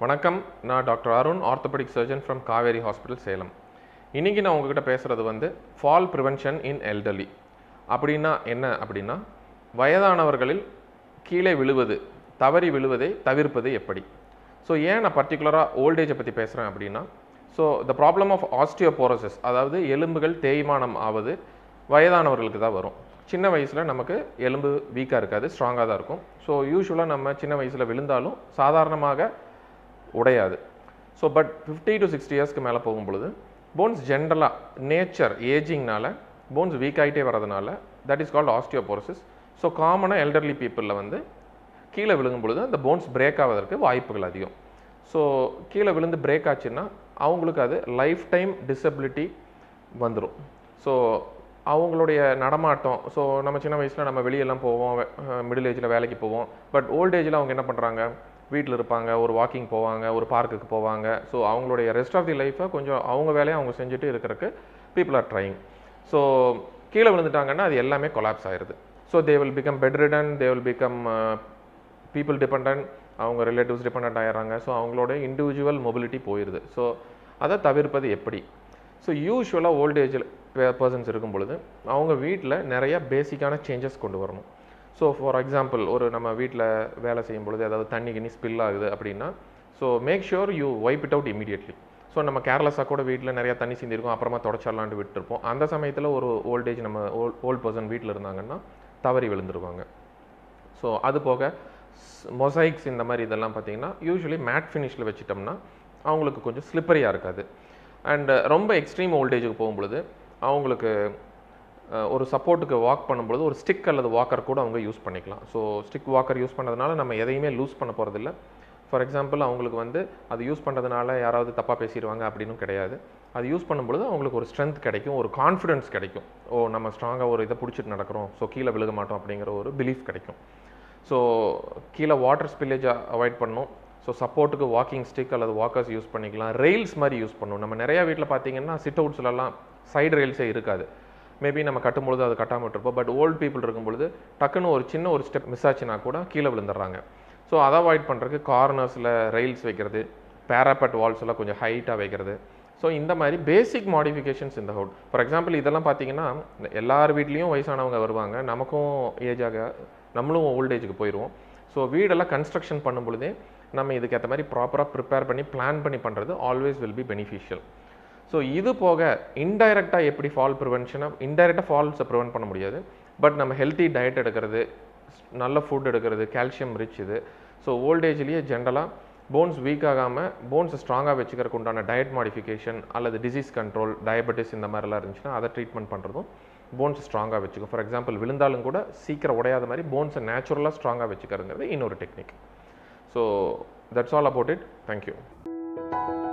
வணக்கம் நான் doctor Arun orthopedic surgeon from Kaveri hospital Salem இன்றைக்கி நான் உங்ககிட்ட பேசுகிறது வந்து ஃபால் ப்ரிவென்ஷன் இன் எல்டர்லி அப்படின்னா என்ன அப்படின்னா வயதானவர்களில் கீழே விழுவது தவறி விழுவதை தவிர்ப்பது எப்படி ஸோ ஏன் நான் பர்டிகுலராக ஓல்டேஜை பற்றி பேசுகிறேன் அப்படின்னா so the problem of osteoporosis அதாவது எலும்புகள் தேய்மானம் ஆவது வயதானவர்களுக்கு தான் வரும் சின்ன வயசில் நமக்கு எலும்பு வீக்காக இருக்காது ஸ்ட்ராங்காக தான் இருக்கும் ஸோ யூஸ்வலாக நம்ம சின்ன வயசில் விழுந்தாலும் சாதாரணமாக உடையாது so but fifty to sixty இயர்ஸ்க்கு மேலே போகும் பொழுது போன்ஸ் ஜென்ரலாக நேச்சர் ஏஜிங்னால போன்ஸ் வீக் ஆகிட்டே வரதுனால that is called osteoporosis so காமனாக எல்டர்லி பீப்புளில் வந்து கீழே விழுகும் பொழுது அந்த போன்ஸ் பிரேக் ஆவதற்கு வாய்ப்புகள் அதிகம் ஸோ கீழே விழுந்து பிரேக் ஆச்சுன்னா அவங்களுக்கு அது லைஃப் டைம் டிசபிலிட்டி வந்துடும் ஸோ அவங்களுடைய நடமாட்டம் ஸோ நம்ம சின்ன வயசில் நம்ம வெளியெல்லாம் போவோம் மிடில் ஏஜில் வேலைக்கு போவோம் பட் ஓல்ட் ஏஜில் அவங்க என்ன பண்ணுறாங்க வீட்டில் இருப்பாங்க ஒரு வாக்கிங் போவாங்க ஒரு பார்க்குக்கு போவாங்க ஸோ அவங்களுடைய ரெஸ்ட் ஆஃப் தி லைஃப்பை கொஞ்சம் அவங்க வேலையை அவங்க செஞ்சுட்டு இருக்கிறதுக்கு பீப்புள் ஆர் ட்ரைங் ஸோ கீழே விழுந்துட்டாங்கன்னா அது எல்லாமே கொலாப்ஸ் ஆயிடுது so they will become bed ridden they will become people depend அவங்க ரிலேட்டிவ்ஸ் டிபெண்ட் ஆயிடுறாங்க ஸோ அவங்களோட இண்டிவிஜுவல் மொபிலிட்டி போயிடுது ஸோ அதை தவிர்ப்பது எப்படி ஸோ யூஸ்வலாக ஓல்டேஜில் பர்சன்ஸ் இருக்கும் பொழுது அவங்க வீட்டில் நிறைய பேசிக்கான சேஞ்சஸ் கொண்டு வரணும் ஸோ ஃபார் எக்ஸாம்பிள் ஒரு நம்ம வீட்டில் வேலை செய்யும் பொழுது ஏதாவது தண்ணி கிண்ணி ஸ்பில் ஆகுது அப்படின்னா so make sure you wipe it out immediately so நம்ம கேர்லெஸ்ஸாக கூட வீட்டில் நிறையா தண்ணி சிந்திருக்கும் அப்புறமா தொடச்சிடலான்ட்டு விட்டுருப்போம் அந்த சமயத்தில் ஒரு ஓல்டேஜ் நம்ம ஓல் ஓல்ட் பர்சன் வீட்டில் இருந்தாங்கன்னா தவறி விழுந்துருவாங்க ஸோ அது போக மொசைக்ஸ் இந்த மாதிரி இதெல்லாம் பார்த்தீங்கன்னா யூஸ்வலி மேட் ஃபினிஷில் வச்சிட்டோம்னா அவங்களுக்கு கொஞ்சம் ஸ்லிப்பரியாக இருக்காது அண்ட் ரொம்ப எக்ஸ்ட்ரீம் ஓல்டேஜுக்கு போகும்பொழுது அவங்களுக்கு ஒரு சப்போர்ட்டுக்கு வாக் பண்ணும்பொழுது ஒரு ஸ்டிக் அல்லது வாக்கர் கூட அவங்க யூஸ் பண்ணிக்கலாம் ஸோ ஸ்டிக் வாக்கர் யூஸ் பண்ணதுனால நம்ம எதையுமே லூஸ் பண்ண போகிறதில்ல ஃபார் எக்ஸாம்பிள் அவங்களுக்கு வந்து அது யூஸ் பண்ணுறதுனால யாராவது தப்பாக பேசிடுவாங்க அப்படின்னு கிடையாது அது யூஸ் பண்ணும்பொழுது அவங்களுக்கு ஒரு ஸ்ட்ரென்த் கிடைக்கும் ஒரு கான்ஃபிடன்ஸ் கிடைக்கும் ஓ நம்ம ஸ்ட்ராங்காக ஒரு இதை பிடிச்சிட்டு நடக்கிறோம் ஸோ கீழே விழுக மாட்டோம் அப்படிங்கிற ஒரு பிலீஃப் கிடைக்கும் ஸோ கீழே வாட்டர் ஸ்பில்லேஜை அவாய்ட் பண்ணணும் ஸோ சப்போர்ட்டுக்கு வாக்கிங் ஸ்டிக் அல்லது வாக்கர்ஸ் யூஸ் பண்ணிக்கலாம் ரெயில்ஸ் மாதிரி யூஸ் பண்ணணும் நம்ம நிறையா வீட்டில் பார்த்தீங்கன்னா சிட் அவுட்ஸ்லலாம் சைடு ரெயில்ஸே இருக்காது மேபி நம்ம கட்டும்பொழுது அது கட்டாமல் விட்டுருப்போம் பட் ஓல்டு பீப்புள் இருக்கும்பொழுது டக்குன்னு ஒரு சின்ன ஒரு ஸ்டெப் மிஸ் ஆச்சுன்னா கூட கீழே விழுந்துடுறாங்க ஸோ அதை அவாய்ட் பண்ணுறதுக்கு கார்னர்ஸில் ரெயில்ஸ் வைக்கிறது பேராபட் வால்ஸ் எல்லாம் கொஞ்சம் ஹைட்டாக வைக்கிறது ஸோ இந்த மாதிரி பேசிக் மாடிஃபிகேஷன்ஸ் இந்த ஹவுட் ஃபார் எக்ஸாம்பிள் இதெல்லாம் பார்த்தீங்கன்னா எல்லார் வீட்லேயும் வயசானவங்க வருவாங்க நமக்கும் ஏஜாக நம்மளும் ஓல்டேஜுக்கு போயிடுவோம் ஸோ வீடெல்லாம் கன்ஸ்ட்ரக்ஷன் பண்ணும் பொழுதே நம்ம இதுக்கு ஏற்ற மாதிரி ப்ராப்பராக ப்ரிப்பேர் பண்ணி பிளான் பண்ணி பண்ணுறது always will be beneficial so இது போக இன்டைரக்டாக எப்படி ஃபால் ப்ரிவென்ஷனாக இன்டைரக்டாக ஃபால்ஸை ப்ரிவென்ட் பண்ண முடியாது பட் நம்ம ஹெல்த்தி டயட் எடுக்கிறது நல்ல ஃபுட் எடுக்கிறது கால்சியம் ரிச் இது ஸோ ஓல்டேஜ்லேயே ஜென்ரலாக போன்ஸ் வீக் ஆகாமல் போன்ஸை ஸ்ட்ராங்காக வச்சுக்கிறதுக்கு உண்டான டயட் மாடிஃபிகேஷன் அல்லது டிசீஸ் கண்ட்ரோல் டயபெட்டிஸ் இந்த மாதிரிலாம் இருந்துச்சுன்னா அதை ட்ரீட்மெண்ட் பண்ணுறதும் போன்ஸ் ஸ்ட்ராங்காக வச்சுக்கும் ஃபார் எக்ஸாம்பிள் விழுந்தாலும் கூட சீக்கிரம் உடையாத மாதிரி போன்ஸை நேச்சுரலாக ஸ்ட்ராங்காக வச்சுக்கிறதுங்கிறது இன்னொரு technique so that's all about it thank you